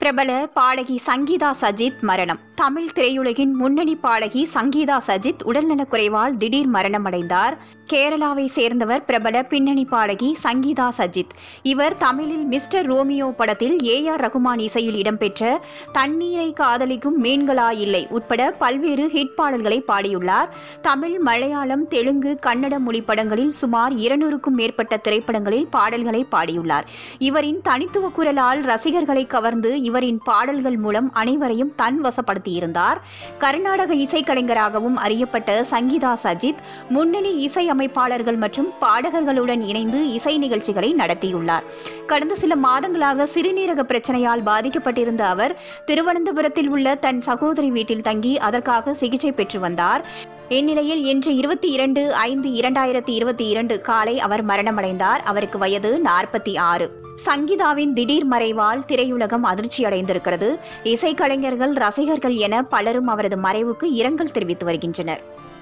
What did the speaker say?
பிரபல பாடகி சங்கீதா சஜித் மரணம் தமிழ் திரையுலகின் முன்னணி பாடகி சங்கீதா சஜித் உடல்நலக்குறைவால் திடீர் மரணமடைந்தார் கேரளாவை சேர்ந்தவர் பிரபல பின்னணி பாடகி சங்கீதா சஜித் இவர் தமிழில் மிஸ்டர் ரோமியோ படத்தில் ஏ ஆர் ரகுமான் இசையில் இடம்பெற்ற தண்ணீரை காதலிக்கும் மீன்களா இல்லை உட்பட பல்வேறு ஹிட் பாடல்களை பாடியுள்ளார் தமிழ் மலையாளம் தெலுங்கு கன்னட மொழி படங்களில் சுமார் இருநூறுக்கும் மேற்பட்ட திரைப்படங்களில் பாடல்களை பாடியுள்ளார் இவரின் தனித்துவ குரலால் ரசிகர்களை கவர்ந்து இவரின் பாடல்கள் மூலம் அனைவரையும் தன் வசப்படுத்தியிருந்தார் கர்நாடக இசைக்கலைஞராகவும் அறியப்பட்ட சங்கீதா சஜித் முன்னணி இசை அமைப்பாளர்கள் மற்றும் பாடகர்களுடன் இணைந்து இசை நிகழ்ச்சிகளை நடத்தியுள்ளார் கடந்த சில மாதங்களாக சிறுநீரக பிரச்சனையால் பாதிக்கப்பட்டிருந்த அவர் திருவனந்தபுரத்தில் உள்ள தன் சகோதரி வீட்டில் தங்கி அதற்காக சிகிச்சை பெற்று வந்தார் இந்நிலையில் இன்று இருபத்தி இரண்டு ஐந்து இரண்டாயிரத்தி இருபத்தி இரண்டு காலை அவர் மரணமடைந்தார் அவருக்கு வயது நாற்பத்தி ஆறு சங்கீதாவின் திடீர் மறைவால் திரையுலகம் அதிர்ச்சியடைந்திருக்கிறது இசைக்கலைஞர்கள் ரசிகர்கள் என பலரும் அவரது மறைவுக்கு இரங்கல் தெரிவித்து வருகின்றனர்